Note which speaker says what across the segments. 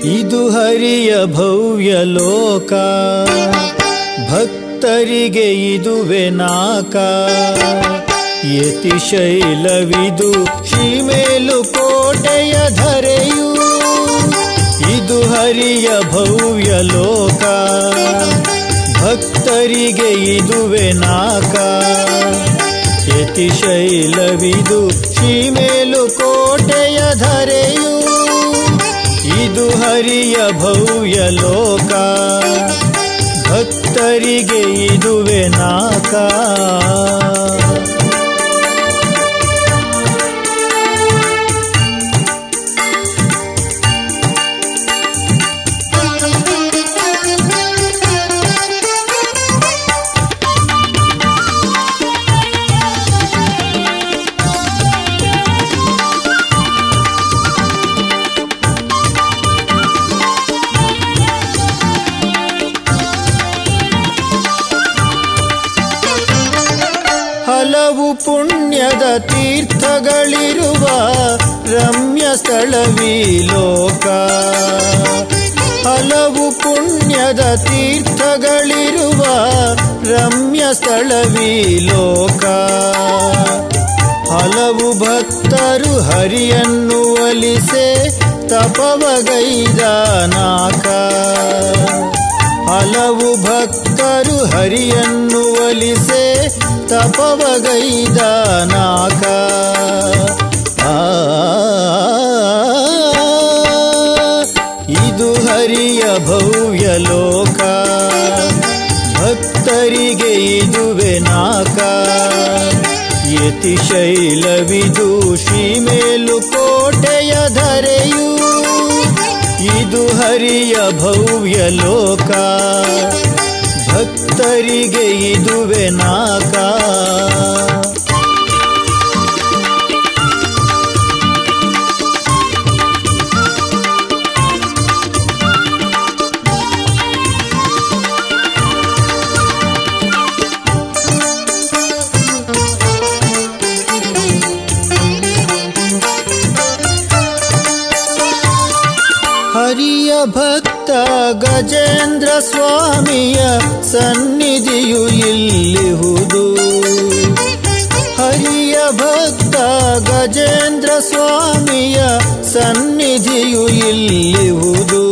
Speaker 1: ಇದು ಹರಿಯ ಭವ್ಯ ಲೋಕ ಭಕ್ತರಿಗೆ ಇದುವೆ ನಾಕ ಯತಿಶೈಲವಿದು ಶ್ರೀಮೇಲು ಕೋಟೆಯ ಧರೆಯು ಇದು ಹರಿಯ ಭವ್ಯ ಲೋಕ ಭಕ್ತರಿಗೆ ಇದುವೆ ನಾಕ ಯತಿಶೈಲವಿದು ಶ್ರೀಮೇಲು ಕೋಟೆಯ ಧರೆಯು ಇದು ಹರಿಯ ಭವ್ಯ ಲೋಕ ಭಕ್ತರಿಗೆ ಇದುವೆ ನಾಕ ಹಲವು ಪುಣ್ಯದ ತೀರ್ಥಗಳಿರುವ ರಮ್ಯ ಸ್ಥಳವೀ ಲೋಕ ಹಲವು ಪುಣ್ಯದ ತೀರ್ಥಗಳಿರುವ ರಮ್ಯ ಸ್ಥಳವೀ ಲೋಕ ಹಲವು ಭಕ್ತರು ಹರಿಯನ್ನು ಒಲಿಸೆ ತಪವಗೈದ ನಾಕ ಹಲವು ಭಕ್ತರು ಹರಿಯನ್ನು ಒಲಿಸೆ ತಪವಗೈದ ನಾಕ ಆ, ಇದು ಹರಿಯ ಭವ್ಯ ಲೋಕ ಭಕ್ತರಿಗೆ ಇದುವೆ ನಾಕ ಯತಿಶೈಲವಿದು ಶ್ರೀಮೇಲು ಕೋಟೆಯ ಧರೆಯು ಇದು ಹರಿಯ ಭವ್ಯ ಲೋಕ ಭಕ್ತರಿಗೆ ಇದುವೆ ನಾಕ ಹರಿಯ ಭಕ್ತ ಗಜೇಂದ್ರ ಸ್ವಾಮಿಯ ಸನ್ನಿಧಿಯು ಇಲ್ಲಿಹುದು ಹರಿಯ ಭಕ್ತ ಗಜೇಂದ್ರ ಸ್ವಾಮಿಯ ಸನ್ನಿಧಿಯು ಇಲ್ಲಿಹುದು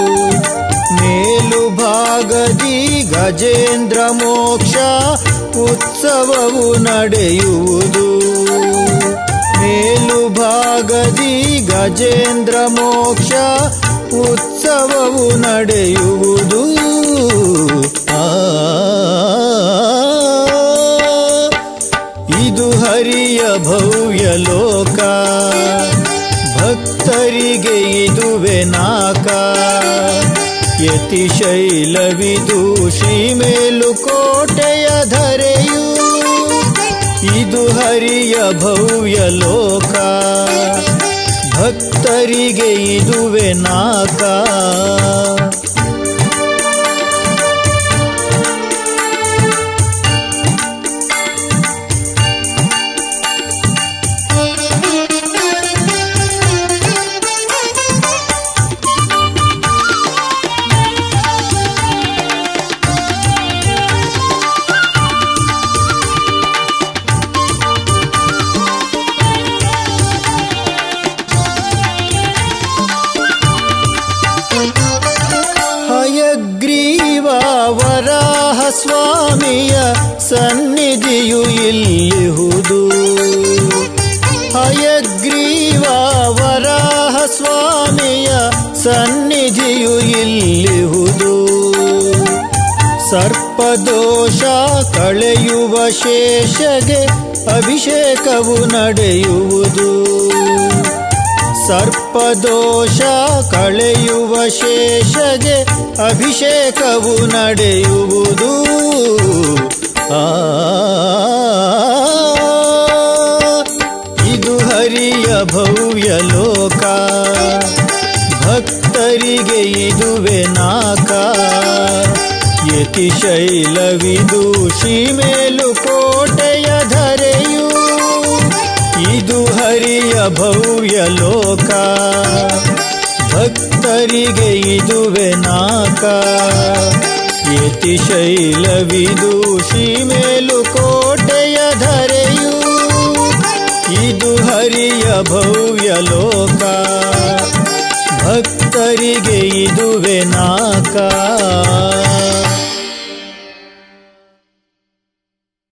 Speaker 1: ಮೇಲು ಭಾಗದಿ ಗಜೇಂದ್ರ ಮೋಕ್ಷ ಉತ್ಸವವು ನಡೆಯುವುದು ಮೇಲು ಭಾಗದಿ ಗಜೇಂದ್ರ ಮೋಕ್ಷ ಉತ್ಸವವು ನಡೆಯುವುದು ಆ, ಇದು ಹರಿಯ ಭವ್ಯ ಲೋಕ ಭಕ್ತರಿಗೆ ಇದುವೆ ನಾಕ ಯತಿಶೈಲವಿದು ಶ್ರೀಮೇಲು ಕೋಟೆಯ ಧರೆಯು ಇದು ಹರಿಯ ಭವ್ಯ ಲೋಕ ಭಕ್ತರಿಗೆ ಇದುವೆ ನಾಕ ಹಯಗ್ರೀವ ವರಾಹ ಸ್ವಾಮಿಯ ಸನ್ನಿಧಿಯು ಇಲ್ಲಿಹುದು ಹಯಗ್ರೀವ ವರಾಹ ಸ್ವಾಮಿಯ ಸನ್ನಿಧಿಯು ಇಲ್ಲಿಹುದು ಸರ್ಪದೋಷ ಕಳೆಯುವ ಶೇಷಗೆ ಅಭಿಷೇಕವು ನಡೆಯುವುದು ಸರ್ಪದೋಷ ಕಳೆಯುವ ಶೇಷಗೆ ಅಭಿಷೇಕವು ನಡೆಯುವುದು ಆ ಇದು ಹರಿಯ ಭವ್ಯ ಲೋಕ ಭಕ್ತರಿಗೆ ಇದುವೆ ನಾಕ ಯತಿಶೈಲವಿದು ಶ್ರೀಮೇಲು ಕೋಟೆಯ ಧರೆಯು ಇದು ಹರಿಯ ಭವ್ಯ ಲೋಕ ಭಕ್ತ ಭಕ್ತರಿಗೆ ಇದುವೆ ನಾಕ ಯತಿಶೈಲವಿದು ಶ್ರೀಮೇಲು ಕೋಟೆಯ ಧರೆಯು ಇದು ಹರಿಯ ಭವ್ಯ ಲೋಕ